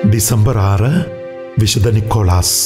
December ആറ് വിശുദ്ധ Nicholas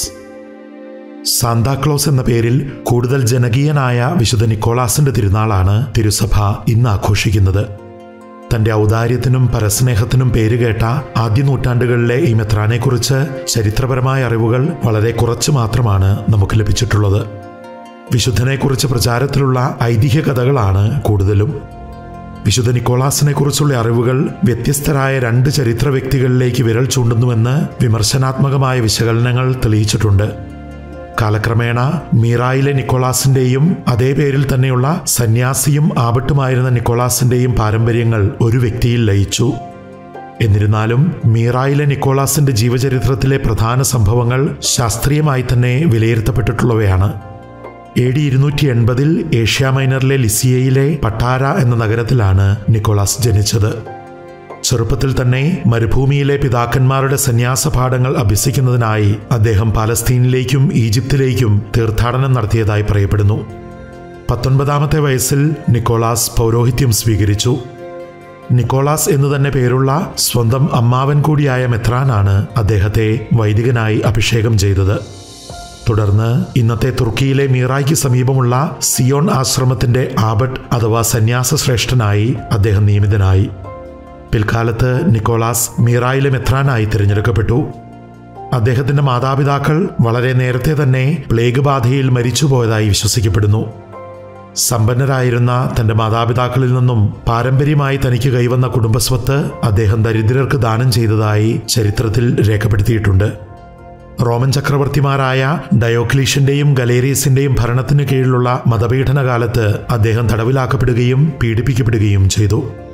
Santa Claus എന്ന പേരിൽ കൂടുതൽ ജനകീയനായ വിശുദ്ധ നിക്കോളാസിന്റെ തിരുനാളാണ് തിരുസഭ ഇന്ന് ആഘോഷിക്കുന്നത് തന്റെ ഔദാര്യത്തിനും പരസ്നേഹത്തിനും പേരുകേട്ട ആദ്യ നൂറ്റാണ്ടുകളിലെ ഈ മെത്രാനെക്കുറിച്ച് ചരിത്രപരമായ അറിവുകൾ വളരെ കുറച്ച് മാത്രമാണ് നമുക്ക് ലഭിച്ചിട്ടുള്ളത് വിശുദ്ധനെക്കുറിച്ച് പ്രചാരത്തിലുള്ള ഐതിഹ്യ കഥകളാണ് കൂടുതലും വിശുദ്ധ നിക്കോളാസിനെ കുറിച്ചുള്ള അറിവുകൾ വ്യത്യസ്തരായ രണ്ട് ചരിത്ര വ്യക്തികളിലേക്ക് വിരൽ ചൂണ്ടുന്നുവെന്ന് വിമർശനാത്മകമായ വിശകലനങ്ങൾ തെളിയിച്ചിട്ടുണ്ട് കാലക്രമേണ മീറായിലെ നിക്കോളാസിന്റെയും അതേ പേരിൽ തന്നെയുള്ള സന്യാസിയും ആപട്ടുമായിരുന്ന നിക്കോളാസിന്റെയും പാരമ്പര്യങ്ങൾ ഒരു വ്യക്തിയിൽ ലയിച്ചു എന്നിരുന്നാലും മീറായിലെ നിക്കോളാസിന്റെ ജീവചരിത്രത്തിലെ പ്രധാന സംഭവങ്ങൾ ശാസ്ത്രീയമായി തന്നെ വിലയിരുത്തപ്പെട്ടിട്ടുള്ളവയാണ് എ ഡി ഇരുന്നൂറ്റി എൺപതിൽ ഏഷ്യ മൈനറിലെ ലിസിയയിലെ പട്ടാര എന്ന നഗരത്തിലാണ് നിക്കോളാസ് ജനിച്ചത് ചെറുപ്പത്തിൽ തന്നെ മരുഭൂമിയിലെ പിതാക്കന്മാരുടെ സന്യാസ പാഠങ്ങൾ അഭ്യസിക്കുന്നതിനായി അദ്ദേഹം പാലസ്തീനിലേക്കും ഈജിപ്തിലേക്കും തീർത്ഥാടനം നടത്തിയതായി പറയപ്പെടുന്നു പത്തൊൻപതാമത്തെ വയസ്സിൽ നിക്കോളാസ് പൗരോഹിത്യം സ്വീകരിച്ചു നിക്കോളാസ് എന്നു തന്നെ പേരുള്ള സ്വന്തം അമ്മാവൻ കൂടിയായ മെത്രാനാണ് അദ്ദേഹത്തെ വൈദികനായി അഭിഷേകം ചെയ്തത് തുടർന്ന് ഇന്നത്തെ തുർക്കിയിലെ മീറായ്ക്ക് സമീപമുള്ള സിയോൺ ആശ്രമത്തിന്റെ ആബട്ട് അഥവാ സന്യാസ ശ്രേഷ്ഠനായി അദ്ദേഹം നിയമിതനായി പിൽക്കാലത്ത് നിക്കോളാസ് മീറായിലെ മെത്രാനായി തിരഞ്ഞെടുക്കപ്പെട്ടു അദ്ദേഹത്തിന്റെ മാതാപിതാക്കൾ വളരെ നേരത്തെ തന്നെ പ്ലേഗ് ബാധയിൽ മരിച്ചുപോയതായി വിശ്വസിക്കപ്പെടുന്നു സമ്പന്നരായിരുന്ന തന്റെ മാതാപിതാക്കളിൽ നിന്നും പാരമ്പര്യമായി തനിക്ക് കൈവന്ന കുടുംബസ്വത്ത് അദ്ദേഹം ദരിദ്രർക്ക് ദാനം ചെയ്തതായി ചരിത്രത്തിൽ രേഖപ്പെടുത്തിയിട്ടുണ്ട് റോമൻ ചക്രവർത്തിമാരായ ഡയോക്ലീഷ്യന്റെയും ഗലേറിയസിന്റെയും ഭരണത്തിന് കീഴിലുള്ള മതപീഡന കാലത്ത് അദ്ദേഹം തടവിലാക്കപ്പെടുകയും പീഡിപ്പിക്കപ്പെടുകയും ചെയ്തു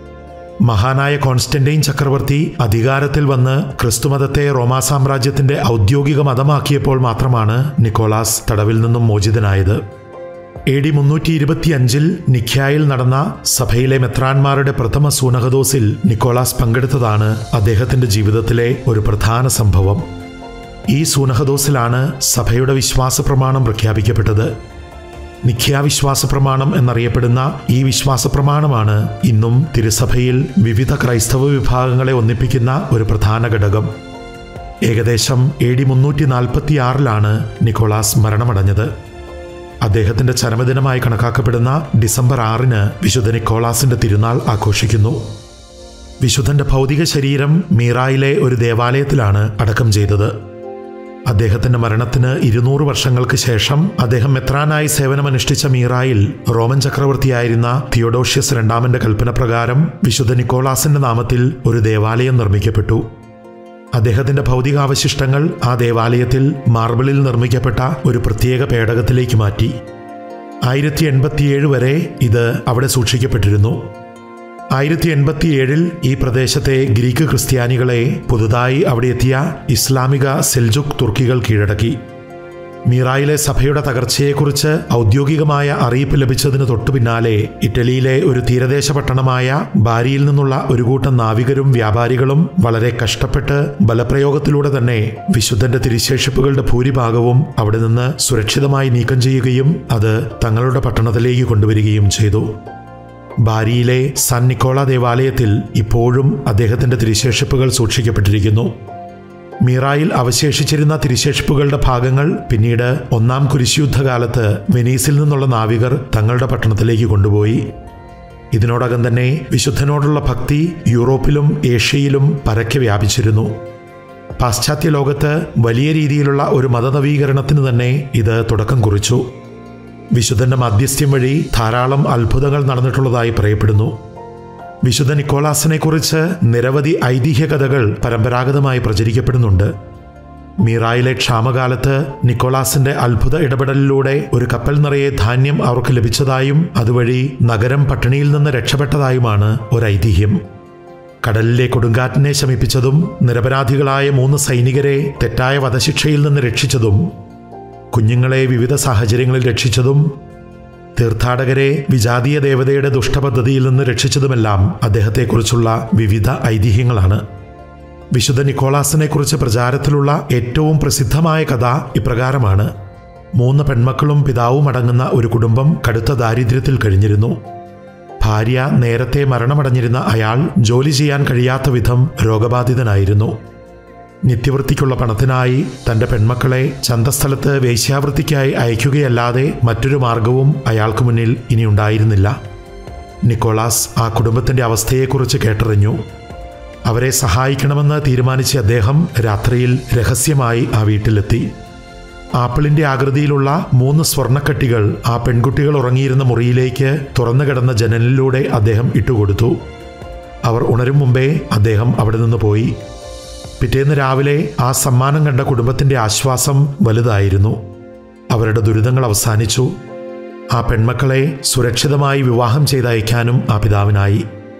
മഹാനായ കോൺസ്റ്റന്റൈൻ ചക്രവർത്തി അധികാരത്തിൽ വന്ന് ക്രിസ്തുമതത്തെ റോമാ സാമ്രാജ്യത്തിന്റെ ഔദ്യോഗിക മതമാക്കിയപ്പോൾ മാത്രമാണ് നിക്കോളാസ് തടവിൽ നിന്നും മോചിതനായത് എ ഡി മുന്നൂറ്റി ഇരുപത്തിയഞ്ചിൽ നിഖ്യായിൽ നടന്ന സഭയിലെ മെത്രാന്മാരുടെ പ്രഥമ സൂനഹദോസിൽ നിക്കോളാസ് പങ്കെടുത്തതാണ് അദ്ദേഹത്തിന്റെ ജീവിതത്തിലെ ഒരു പ്രധാന സംഭവം ഈ സൂനഹദോസിലാണ് സഭയുടെ വിശ്വാസ പ്രമാണം പ്രഖ്യാപിക്കപ്പെട്ടത് നിഖ്യാവിശ്വാസ പ്രമാണം എന്നറിയപ്പെടുന്ന ഈ വിശ്വാസ പ്രമാണമാണ് ഇന്നും തിരുസഭയിൽ വിവിധ ക്രൈസ്തവ വിഭാഗങ്ങളെ ഒന്നിപ്പിക്കുന്ന ഒരു പ്രധാന ഘടകം ഏകദേശം എ ഡി മുന്നൂറ്റി നാൽപ്പത്തി ആറിലാണ് നിക്കോളാസ് മരണമടഞ്ഞത് അദ്ദേഹത്തിന്റെ ചരമദിനമായി കണക്കാക്കപ്പെടുന്ന ഡിസംബർ ആറിന് വിശുദ്ധ നിക്കോളാസിന്റെ തിരുനാൾ ആഘോഷിക്കുന്നു വിശുദ്ധന്റെ ഭൗതിക ശരീരം മീറായിലെ ഒരു ദേവാലയത്തിലാണ് അടക്കം ചെയ്തത് അദ്ദേഹത്തിന്റെ മരണത്തിന് ഇരുന്നൂറ് വർഷങ്ങൾക്ക് ശേഷം അദ്ദേഹം മെത്രാനായി സേവനമനുഷ്ഠിച്ച മീറായിൽ റോമൻ ചക്രവർത്തിയായിരുന്ന തിയോഡോഷ്യസ് രണ്ടാമന്റെ കൽപ്പന പ്രകാരം വിശുദ്ധ നിക്കോളാസിന്റെ നാമത്തിൽ ഒരു ദേവാലയം നിർമ്മിക്കപ്പെട്ടു അദ്ദേഹത്തിന്റെ ഭൗതികാവശിഷ്ടങ്ങൾ ആ ദേവാലയത്തിൽ മാർബിളിൽ നിർമ്മിക്കപ്പെട്ട ഒരു പ്രത്യേക പേടകത്തിലേക്ക് മാറ്റി ആയിരത്തി എൺപത്തിയേഴ് വരെ ഇത് അവിടെ സൂക്ഷിക്കപ്പെട്ടിരുന്നു ആയിരത്തി എൺപത്തിയേഴിൽ ഈ പ്രദേശത്തെ ഗ്രീക്ക് ക്രിസ്ത്യാനികളെ പുതുതായി അവിടെ എത്തിയ ഇസ്ലാമിക സെൽജുക് തുർക്കികൾ കീഴടക്കി മീറായിലെ സഭയുടെ തകർച്ചയെക്കുറിച്ച് ഔദ്യോഗികമായ അറിയിപ്പ് ലഭിച്ചതിന് തൊട്ടു പിന്നാലെ ഇറ്റലിയിലെ ഒരു തീരദേശ പട്ടണമായ ബാരിയിൽ നിന്നുള്ള ഒരു കൂട്ടം നാവികരും വ്യാപാരികളും വളരെ കഷ്ടപ്പെട്ട് ബലപ്രയോഗത്തിലൂടെ തന്നെ വിശുദ്ധന്റെ തിരിശേഷിപ്പുകളുടെ ഭൂരിഭാഗവും അവിടെ നിന്ന് സുരക്ഷിതമായി നീക്കം ചെയ്യുകയും അത് തങ്ങളുടെ പട്ടണത്തിലേക്ക് കൊണ്ടുവരികയും ചെയ്തു ബാരിയിലെ സാൻ നിക്കോള ദേവാലയത്തിൽ ഇപ്പോഴും അദ്ദേഹത്തിന്റെ തിരിശേഷിപ്പുകൾ സൂക്ഷിക്കപ്പെട്ടിരിക്കുന്നു മീറായിൽ അവശേഷിച്ചിരുന്ന തിരിശേഷിപ്പുകളുടെ ഭാഗങ്ങൾ പിന്നീട് ഒന്നാം കുരിശുയുദ്ധകാലത്ത് വെനീസിൽ നിന്നുള്ള നാവികർ തങ്ങളുടെ പട്ടണത്തിലേക്ക് കൊണ്ടുപോയി ഇതിനോടകം തന്നെ വിശുദ്ധനോടുള്ള ഭക്തി യൂറോപ്പിലും ഏഷ്യയിലും പരക്കെ വ്യാപിച്ചിരുന്നു പാശ്ചാത്യ ലോകത്ത് വലിയ രീതിയിലുള്ള ഒരു മതനവീകരണത്തിന് തന്നെ ഇത് തുടക്കം കുറിച്ചു വിശുദ്ധന്റെ മധ്യസ്ഥ്യം വഴി ധാരാളം അത്ഭുതങ്ങൾ നടന്നിട്ടുള്ളതായി പറയപ്പെടുന്നു വിശുദ്ധ നിക്കോളാസിനെ കുറിച്ച് നിരവധി ഐതിഹ്യ കഥകൾ പരമ്പരാഗതമായി പ്രചരിക്കപ്പെടുന്നുണ്ട് മീറായിലെ ക്ഷാമകാലത്ത് നിക്കോളാസിന്റെ അത്ഭുത ഇടപെടലിലൂടെ ഒരു കപ്പൽ നിറയെ ധാന്യം അവർക്ക് ലഭിച്ചതായും അതുവഴി നഗരം പട്ടിണിയിൽ നിന്ന് രക്ഷപ്പെട്ടതായുമാണ് ഒരു ഐതിഹ്യം കടലിലെ കൊടുങ്കാറ്റിനെ ശമിപ്പിച്ചതും നിരപരാധികളായ മൂന്ന് സൈനികരെ തെറ്റായ വധശിക്ഷയിൽ നിന്ന് രക്ഷിച്ചതും കുഞ്ഞുങ്ങളെ വിവിധ സാഹചര്യങ്ങളിൽ രക്ഷിച്ചതും തീർത്ഥാടകരെ വിജാതീയ ദേവതയുടെ ദുഷ്ടപദ്ധതിയിൽ നിന്ന് രക്ഷിച്ചതുമെല്ലാം അദ്ദേഹത്തെക്കുറിച്ചുള്ള വിവിധ ഐതിഹ്യങ്ങളാണ് വിശുദ്ധ നിക്കോളാസിനെ കുറിച്ച് പ്രചാരത്തിലുള്ള ഏറ്റവും പ്രസിദ്ധമായ കഥ ഇപ്രകാരമാണ് മൂന്ന് പെൺമക്കളും പിതാവും അടങ്ങുന്ന ഒരു കുടുംബം കടുത്ത ദാരിദ്ര്യത്തിൽ കഴിഞ്ഞിരുന്നു ഭാര്യ നേരത്തെ മരണമടഞ്ഞിരുന്ന അയാൾ ജോലി ചെയ്യാൻ കഴിയാത്ത വിധം രോഗബാധിതനായിരുന്നു നിത്യവൃത്തിക്കുള്ള പണത്തിനായി തന്റെ പെൺമക്കളെ ചന്തസ്ഥലത്ത് വേശ്യാവൃത്തിക്കായി അയക്കുകയല്ലാതെ മറ്റൊരു മാർഗവും അയാൾക്ക് മുന്നിൽ ഇനി ഉണ്ടായിരുന്നില്ല നിക്കോളാസ് ആ കുടുംബത്തിന്റെ അവസ്ഥയെക്കുറിച്ച് കേട്ടറിഞ്ഞു അവരെ സഹായിക്കണമെന്ന് തീരുമാനിച്ച അദ്ദേഹം രാത്രിയിൽ രഹസ്യമായി ആ വീട്ടിലെത്തി ആപ്പിളിന്റെ ആകൃതിയിലുള്ള മൂന്ന് സ്വർണ്ണക്കട്ടികൾ ആ പെൺകുട്ടികൾ ഉറങ്ങിയിരുന്ന മുറിയിലേക്ക് തുറന്നു കിടന്ന ജനലിലൂടെ അദ്ദേഹം ഇട്ടുകൊടുത്തു അവർ ഉണരും മുമ്പേ അദ്ദേഹം അവിടെ നിന്ന് പോയി പിറ്റേന്ന് രാവിലെ ആ സമ്മാനം കണ്ട കുടുംബത്തിന്റെ ആശ്വാസം വലുതായിരുന്നു അവരുടെ ദുരിതങ്ങൾ അവസാനിച്ചു ആ പെൺമക്കളെ സുരക്ഷിതമായി വിവാഹം ചെയ്തയക്കാനും ആ പിതാവിനായി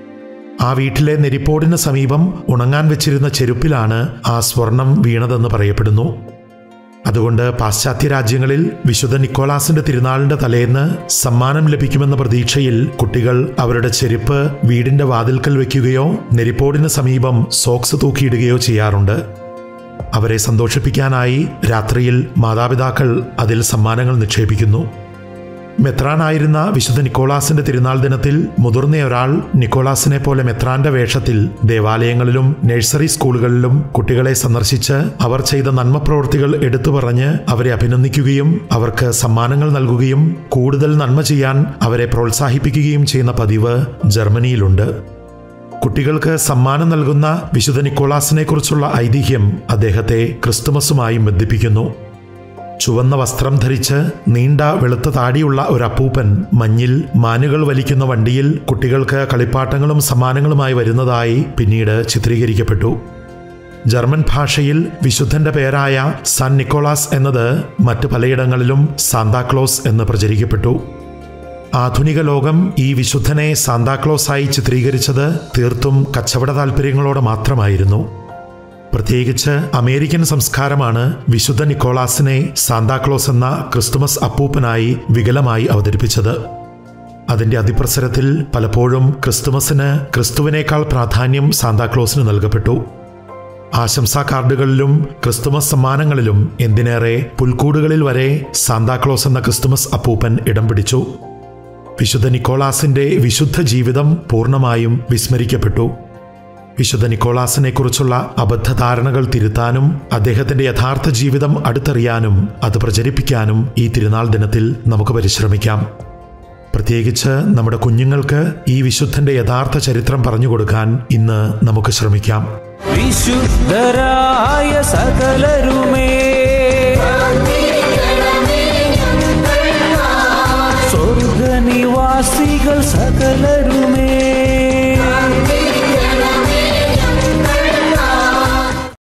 ആ വീട്ടിലെ നെരിപ്പോടിന് സമീപം ഉണങ്ങാൻ വെച്ചിരുന്ന ചെരുപ്പിലാണ് ആ സ്വർണം വീണതെന്ന് പറയപ്പെടുന്നു അതുകൊണ്ട് പാശ്ചാത്യ രാജ്യങ്ങളിൽ വിശുദ്ധ നിക്കോളാസിന്റെ തിരുനാളിന്റെ തലേന്ന് സമ്മാനം ലഭിക്കുമെന്ന പ്രതീക്ഷയിൽ കുട്ടികൾ അവരുടെ ചെരുപ്പ് വീടിന്റെ വാതിൽക്കൽ വെക്കുകയോ നെരിപ്പോടിന് സമീപം സോക്സ് തൂക്കിയിടുകയോ ചെയ്യാറുണ്ട് അവരെ സന്തോഷിപ്പിക്കാനായി രാത്രിയിൽ മാതാപിതാക്കൾ അതിൽ സമ്മാനങ്ങൾ നിക്ഷേപിക്കുന്നു മെത്രാനായിരുന്ന വിശുദ്ധ നിക്കോളാസിന്റെ തിരുനാൾ ദിനത്തിൽ മുതിർന്ന ഒരാൾ നിക്കോളാസിനെ പോലെ മെത്രാന്റെ വേഷത്തിൽ ദേവാലയങ്ങളിലും നഴ്സറി സ്കൂളുകളിലും കുട്ടികളെ സന്ദർശിച്ച് അവർ ചെയ്ത നന്മ പ്രവൃത്തികൾ എടുത്തു പറഞ്ഞ് അവരെ അഭിനന്ദിക്കുകയും അവർക്ക് സമ്മാനങ്ങൾ നൽകുകയും കൂടുതൽ നന്മ ചെയ്യാൻ അവരെ പ്രോത്സാഹിപ്പിക്കുകയും ചെയ്യുന്ന പതിവ് ജർമ്മനിയിലുണ്ട് കുട്ടികൾക്ക് സമ്മാനം നൽകുന്ന വിശുദ്ധ നിക്കോളാസിനെ കുറിച്ചുള്ള ഐതിഹ്യം അദ്ദേഹത്തെ ക്രിസ്തുമസുമായും ബന്ധിപ്പിക്കുന്നു ചുവന്ന വസ്ത്രം ധരിച്ച് നീണ്ട വെളുത്ത താടിയുള്ള ഒരു അപ്പൂപ്പൻ മഞ്ഞിൽ മാനുകൾ വലിക്കുന്ന വണ്ടിയിൽ കുട്ടികൾക്ക് കളിപ്പാട്ടങ്ങളും സമ്മാനങ്ങളുമായി വരുന്നതായി പിന്നീട് ചിത്രീകരിക്കപ്പെട്ടു ജർമ്മൻ ഭാഷയിൽ വിശുദ്ധന്റെ പേരായ സാൻ നിക്കോളാസ് എന്നത് മറ്റ് പലയിടങ്ങളിലും സാന്താക്ലോസ് എന്ന് പ്രചരിക്കപ്പെട്ടു ആധുനിക ലോകം ഈ വിശുദ്ധനെ സാന്താക്ലോസായി ചിത്രീകരിച്ചത് തീർത്തും കച്ചവട താൽപ്പര്യങ്ങളോടെ മാത്രമായിരുന്നു പ്രത്യേകിച്ച് അമേരിക്കൻ സംസ്കാരമാണ് വിശുദ്ധ നിക്കോളാസിനെ സാന്താക്ലോസ് എന്ന ക്രിസ്തുമസ് അപ്പൂപ്പനായി വികലമായി അവതരിപ്പിച്ചത് അതിന്റെ അതിപ്രസരത്തിൽ പലപ്പോഴും ക്രിസ്തുമസിന് ക്രിസ്തുവിനേക്കാൾ പ്രാധാന്യം സാന്താക്ലോസിന് നൽകപ്പെട്ടു ആശംസാ കാർഡുകളിലും ക്രിസ്തുമസ് സമ്മാനങ്ങളിലും എന്തിനേറെ പുൽക്കൂടുകളിൽ വരെ സാന്താക്ലോസ് എന്ന ക്രിസ്തുമസ് അപ്പൂപ്പൻ ഇടം പിടിച്ചു വിശുദ്ധ നിക്കോളാസിന്റെ വിശുദ്ധ ജീവിതം പൂർണ്ണമായും വിസ്മരിക്കപ്പെട്ടു വിശുദ്ധ നിക്കോളാസിനെ കുറിച്ചുള്ള അബദ്ധധാരണകൾ തിരുത്താനും അദ്ദേഹത്തിന്റെ യഥാർത്ഥ ജീവിതം അടുത്തറിയാനും അത് പ്രചരിപ്പിക്കാനും ഈ തിരുനാൾ ദിനത്തിൽ നമുക്ക് പരിശ്രമിക്കാം പ്രത്യേകിച്ച് നമ്മുടെ കുഞ്ഞുങ്ങൾക്ക് ഈ വിശുദ്ധന്റെ യഥാർത്ഥ ചരിത്രം പറഞ്ഞു കൊടുക്കാൻ ഇന്ന് നമുക്ക് ശ്രമിക്കാം വിശുദ്ധരായ സകലരുമേ സ്വർഗനിവാസികൾ സകലരുമേ